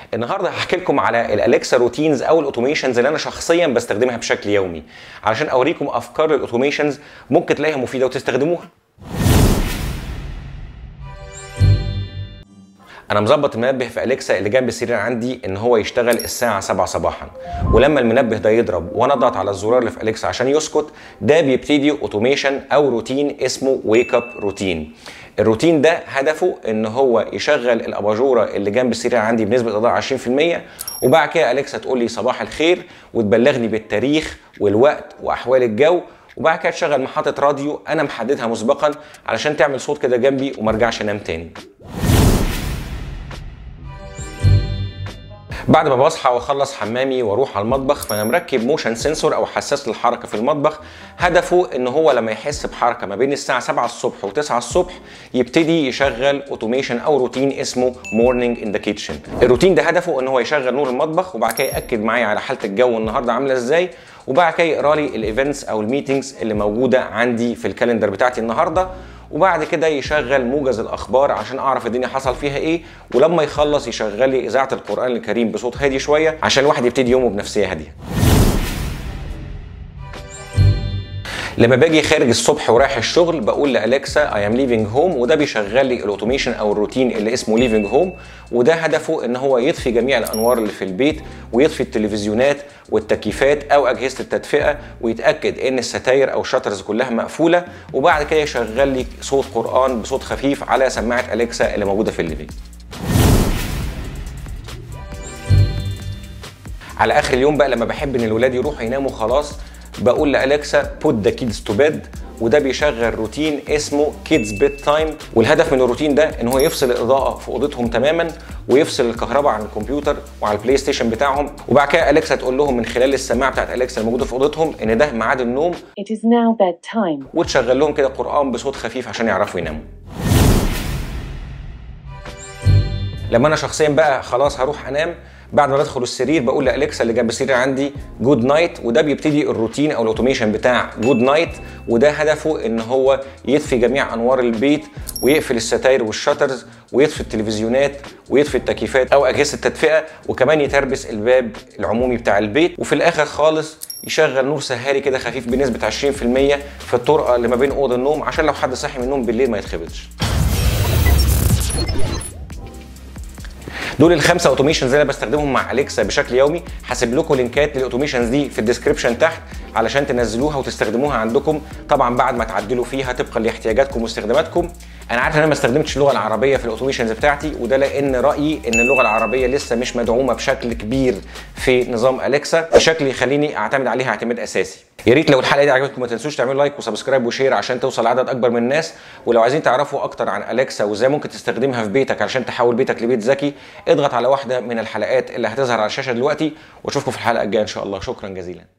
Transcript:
النهارده هحكي لكم على الاليكسا روتينز او الاوتوميشنز اللي انا شخصيا بستخدمها بشكل يومي علشان اوريكم افكار الاوتوميشنز ممكن تلاقيها مفيده وتستخدموها انا مظبط المنبه في اليكسا اللي جنب السرير عندي ان هو يشتغل الساعه 7 صباحا ولما المنبه ده يضرب وانا اضغط على الزرار اللي في اليكسا عشان يسكت ده بيبتدي اوتوميشن او روتين اسمه ويك اب روتين الروتين ده هدفه ان هو يشغل الاباجوره اللي جنب السرير عندي بنسبه اضاءه 20% وبعد كده اليكسا تقول لي صباح الخير وتبلغني بالتاريخ والوقت واحوال الجو وبعد كده تشغل محطه راديو انا محددها مسبقا علشان تعمل صوت كده جنبي وما ارجعش انام تاني بعد ما بصحى واخلص حمامي واروح على المطبخ فانا مركب موشن سنسور او حساس للحركه في المطبخ هدفه ان هو لما يحس بحركه ما بين الساعه 7 الصبح و9 الصبح يبتدي يشغل اوتوميشن او روتين اسمه مورنينج ان ذا كيتشن الروتين ده هدفه ان هو يشغل نور المطبخ وبعد كده ياكد معايا على حاله الجو النهارده عامله ازاي وبعد كده يقرا لي الايفنتس او الميتنجز اللي موجوده عندي في الكالندر بتاعتي النهارده وبعد كده يشغل موجز الاخبار عشان اعرف الدنيا حصل فيها ايه ولما يخلص يشغل لي اذاعه القران الكريم بصوت هادي شويه عشان الواحد يبتدي يومه بنفسيه هاديه لما باجي خارج الصبح ورايح الشغل بقول لالكسا اي ام ليفينج هوم وده بيشغل لي الاوتوميشن او الروتين اللي اسمه ليفينج هوم وده هدفه ان هو يطفي جميع الانوار اللي في البيت ويطفي التلفزيونات والتكييفات او اجهزه التدفئه ويتاكد ان الستاير او الشاترز كلها مقفوله وبعد كده يشغل لي صوت قران بصوت خفيف على سماعه اليكسا اللي موجوده في الليفينج على اخر اليوم بقى لما بحب ان الولاد يروحوا يناموا خلاص بقول لالكسا بوت ذا كيدز تو بيد وده بيشغل روتين اسمه كيدز بيت تايم والهدف من الروتين ده ان هو يفصل الاضاءه في اوضتهم تماما ويفصل الكهرباء عن الكمبيوتر وعلى البلاي ستيشن بتاعهم وبعد كده اليكسا تقول لهم من خلال السماعه بتاعت اليكسا الموجوده في اوضتهم ان ده ميعاد النوم It is now bedtime. وتشغل لهم كده قران بصوت خفيف عشان يعرفوا يناموا لما انا شخصيا بقى خلاص هروح انام بعد ما بدخل السرير بقول لالكسا اللي جنب السرير عندي جود نايت وده بيبتدي الروتين او الاوتوميشن بتاع جود نايت وده هدفه ان هو يطفي جميع انوار البيت ويقفل الستاير والشاترز ويطفي التلفزيونات ويطفي التكييفات او اجهزه التدفئه وكمان يتربس الباب العمومي بتاع البيت وفي الاخر خالص يشغل نور سهاري كده خفيف بنسبه 20% في الطرقه اللي ما بين اوضه النوم عشان لو حد صاحي من النوم بالليل ما يتخبطش دول الخمسه اوتوميشنز اللي انا بستخدمهم مع اليكسا بشكل يومي هسيب لكم لينكات للاوتوميشنز دي في الديسكربشن تحت علشان تنزلوها وتستخدموها عندكم طبعا بعد ما تعدلوا فيها طبقا لاحتياجاتكم واستخداماتكم انا عارف ان انا ما استخدمتش اللغه العربيه في الاوتوميشنز بتاعتي وده لان رايي ان اللغه العربيه لسه مش مدعومه بشكل كبير في نظام اليكسا بشكل يخليني اعتمد عليها اعتماد اساسي يا ريت لو الحلقه دي عجبتكم ما تنسوش تعملوا لايك وسبسكرايب وشير عشان توصل لعدد اكبر من الناس ولو عايزين تعرفوا اكتر عن اليكسا وازاي ممكن تستخدمها في بيتك علشان تحول بيتك لبيت ذكي اضغط على واحده من الحلقات اللي هتظهر على الشاشه دلوقتي واشوفكم في الحلقه الجايه ان شاء الله شكرا جزيلا